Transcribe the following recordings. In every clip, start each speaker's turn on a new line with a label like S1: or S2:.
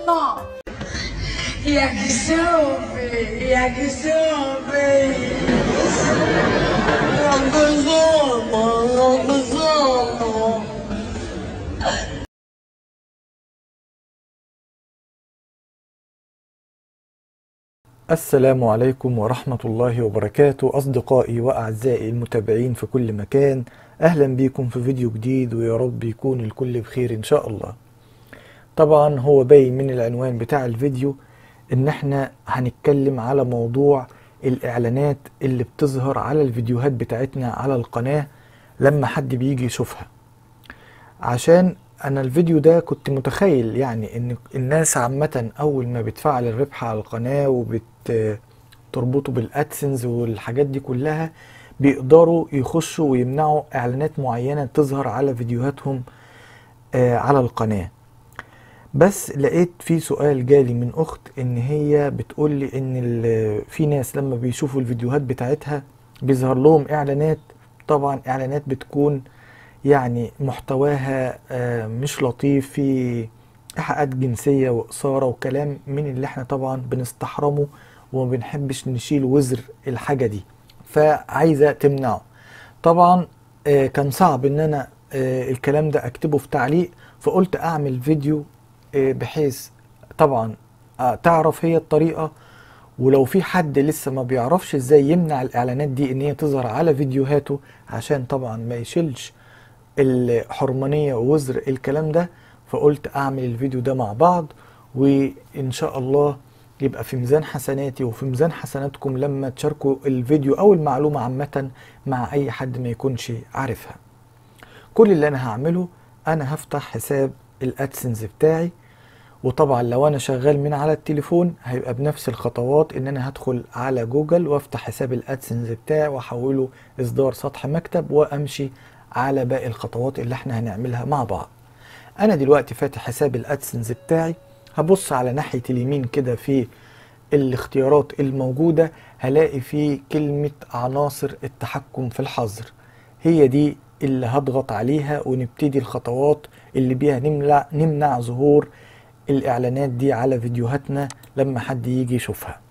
S1: Não. Jak sobie, jak sobie. Jak sobie, jak sobie.
S2: السلام عليكم ورحمة الله وبركاته أصدقائي وأعزائي المتابعين في كل مكان أهلا بكم في فيديو جديد ويا رب يكون الكل بخير إن شاء الله طبعا هو باين من العنوان بتاع الفيديو إن احنا هنتكلم على موضوع الإعلانات اللي بتظهر على الفيديوهات بتاعتنا على القناة لما حد بيجي يشوفها عشان انا الفيديو ده كنت متخيل يعني ان الناس عامة اول ما بتفعل الربح على القناة وبتربطه بالادسنس والحاجات دي كلها بيقدروا يخشوا ويمنعوا اعلانات معينة تظهر على فيديوهاتهم آه على القناة بس لقيت في سؤال جالي من اخت ان هي بتقول لي ان ال- في ناس لما بيشوفوا الفيديوهات بتاعتها بيظهر لهم اعلانات طبعا اعلانات بتكون يعني محتواها آه، مش لطيف في إيحاءات جنسية وإثارة وكلام من اللي احنا طبعا بنستحرمه وما بنحبش نشيل وزر الحاجة دي فعايزة تمنعه طبعا آه، كان صعب ان انا آه، الكلام ده اكتبه في تعليق فقلت اعمل فيديو آه، بحيث طبعا آه، تعرف هي الطريقة ولو في حد لسه ما بيعرفش ازاي يمنع الاعلانات دي ان هي تظهر على فيديوهاته عشان طبعا ما يشيلش الحرمانية ووزر الكلام ده فقلت اعمل الفيديو ده مع بعض وان شاء الله يبقى في ميزان حسناتي وفي ميزان حسناتكم لما تشاركوا الفيديو او المعلومة عامة مع اي حد ما يكونش عارفها كل اللي انا هعمله انا هفتح حساب الادسنس بتاعي وطبعا لو انا شغال من على التليفون هيبقى بنفس الخطوات ان انا هدخل على جوجل وافتح حساب الادسنس بتاعي واحوله اصدار سطح مكتب وامشي على باقي الخطوات اللي احنا هنعملها مع بعض انا دلوقتي فاتح حساب الادسنس بتاعي هبص على ناحية اليمين كده في الاختيارات الموجودة هلاقي فيه كلمة عناصر التحكم في الحظر هي دي اللي هضغط عليها ونبتدي الخطوات اللي بيها نمنع, نمنع ظهور الإعلانات دي على فيديوهاتنا لما حد يجي يشوفها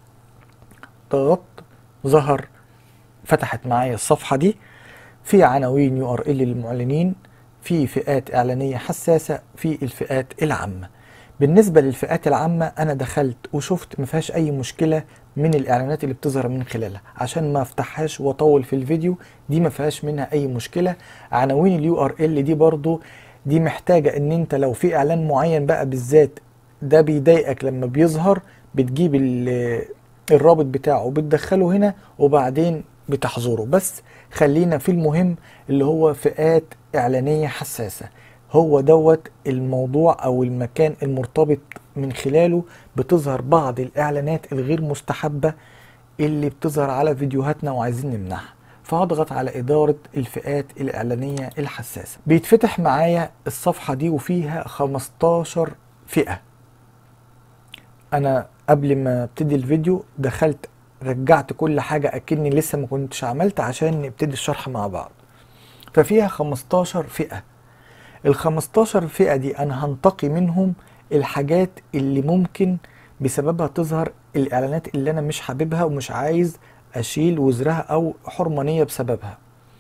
S2: ضغطت ظهر فتحت معايا الصفحة دي في عناوين يو ار ال للمعلنين في فئات إعلانية حساسة في الفئات العامة بالنسبة للفئات العامة أنا دخلت وشفت ما فيهاش أي مشكلة من الإعلانات اللي بتظهر من خلالها عشان ما أفتحهاش وأطول في الفيديو دي ما فيهاش منها أي مشكلة عناوين اليو ار ال دي برضو دي محتاجة إن أنت لو في إعلان معين بقى بالذات ده بيضايقك لما بيظهر بتجيب ال- الرابط بتاعه وبتدخله هنا وبعدين بتحظره بس خلينا في المهم اللي هو فئات إعلانية حساسة هو دوت الموضوع او المكان المرتبط من خلاله بتظهر بعض الاعلانات الغير مستحبة اللي بتظهر على فيديوهاتنا وعايزين نمنعها فهضغط على إدارة الفئات الإعلانية الحساسة بيتفتح معايا الصفحة دي وفيها 15 فئة أنا قبل ما ابتدي الفيديو دخلت رجعت كل حاجة أكني لسه ما كنتش عملت عشان نبتدي الشرح مع بعض ففيها 15 فئة ال 15 فئة دي أنا هنتقي منهم الحاجات اللي ممكن بسببها تظهر الإعلانات اللي أنا مش حاببها ومش عايز أشيل وزرها أو حرمانية بسببها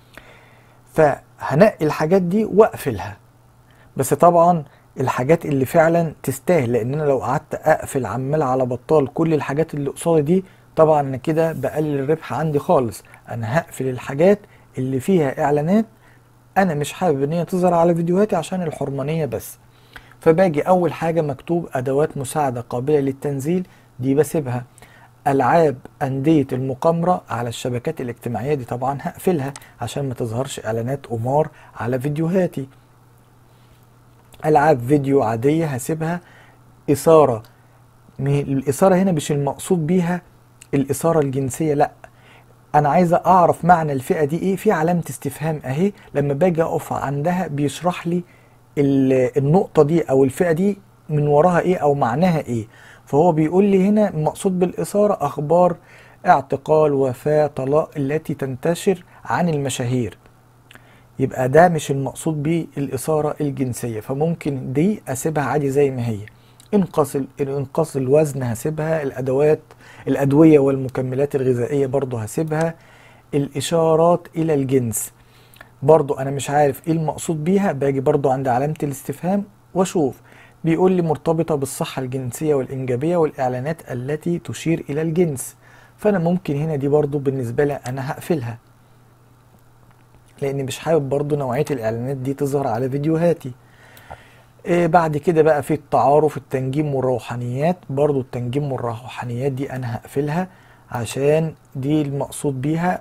S2: فهنقي الحاجات دي وأقفلها بس طبعا الحاجات اللي فعلا تستاهل لأن أنا لو قعدت أقفل عمال على بطال كل الحاجات اللي قصادي دي طبعا أنا كده بقلل الربح عندي خالص أنا هقفل الحاجات اللي فيها إعلانات انا مش حابب ان هي تظهر على فيديوهاتي عشان الحرمانيه بس فباجي اول حاجه مكتوب ادوات مساعده قابله للتنزيل دي بسيبها العاب انديه المقامره على الشبكات الاجتماعيه دي طبعا هقفلها عشان ما تظهرش اعلانات قمار على فيديوهاتي العاب فيديو عاديه هسيبها اثاره م- الاثاره هنا مش المقصود بيها الاثاره الجنسيه لا انا عايز اعرف معنى الفئه دي ايه في علامه استفهام اهي لما باجي اقف عندها بيشرح لي ال- النقطه دي او الفئه دي من وراها ايه او معناها ايه فهو بيقول لي هنا المقصود بالاثاره اخبار اعتقال وفاه طلاق التي تنتشر عن المشاهير يبقى ده مش المقصود بيه الإثارة الجنسية فممكن دي أسيبها عادي زي ما هي انقص ال- انقص الوزن هسيبها الادوات الادويه والمكملات الغذائيه برضو هسيبها الاشارات الى الجنس برضو انا مش عارف ايه المقصود بيها باجي برضو عند علامه الاستفهام واشوف بيقول لي مرتبطه بالصحه الجنسيه والانجابيه والاعلانات التي تشير الى الجنس فانا ممكن هنا دي برضو بالنسبه لي انا هقفلها لاني مش حابب برضو نوعيه الاعلانات دي تظهر على فيديوهاتي إيه بعد كده بقى في التعارف التنجيم والروحانيات برضو التنجيم والروحانيات دي انا هقفلها عشان دي المقصود بيها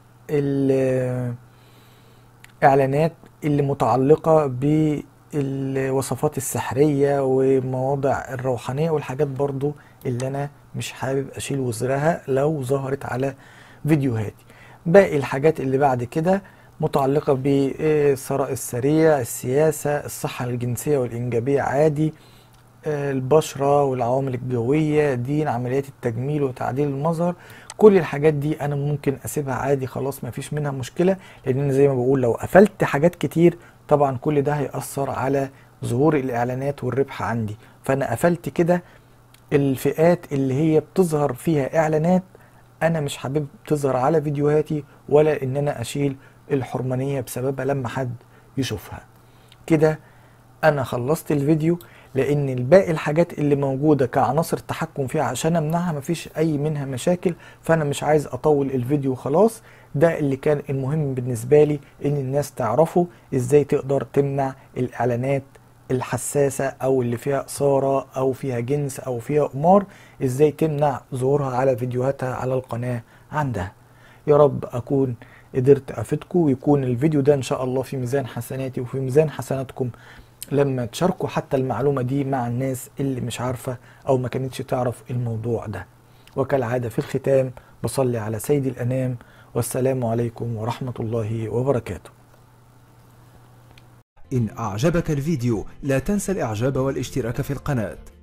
S2: الاعلانات اللي متعلقة بالوصفات السحرية ومواضع الروحانية والحاجات برضو اللي انا مش حابب اشيل وزرها لو ظهرت على فيديوهاتي باقي الحاجات اللي بعد كده متعلقة بالثراء السريع السياسة الصحة الجنسية والإنجابية عادي آه، البشرة والعوامل الجوية دين عمليات التجميل وتعديل المظهر كل الحاجات دي أنا ممكن أسيبها عادي خلاص ما فيش منها مشكلة لأن أنا زي ما بقول لو قفلت حاجات كتير طبعا كل ده هيأثر على ظهور الإعلانات والربح عندي فأنا قفلت كده الفئات اللي هي بتظهر فيها إعلانات أنا مش حابب تظهر على فيديوهاتي ولا إن أنا أشيل الحرمانية بسببها لما حد يشوفها كده انا خلصت الفيديو لان الباقي الحاجات اللي موجودة كعناصر تحكم فيها عشان امنعها مفيش اي منها مشاكل فانا مش عايز اطول الفيديو خلاص ده اللي كان المهم بالنسبة لي ان الناس تعرفوا ازاي تقدر تمنع الاعلانات الحساسة او اللي فيها اثارة او فيها جنس او فيها قمار ازاي تمنع ظهورها على فيديوهاتها على القناة عندها يا رب اكون قدرت افيدكم ويكون الفيديو ده ان شاء الله في ميزان حسناتي وفي ميزان حسناتكم لما تشاركوا حتى المعلومة دي مع الناس اللي مش عارفة او ما كانتش تعرف الموضوع ده وكالعادة في الختام بصلي على سيد الانام والسلام عليكم ورحمة الله وبركاته
S3: إن أعجبك الفيديو لا تنسى الإعجاب والاشتراك في القناة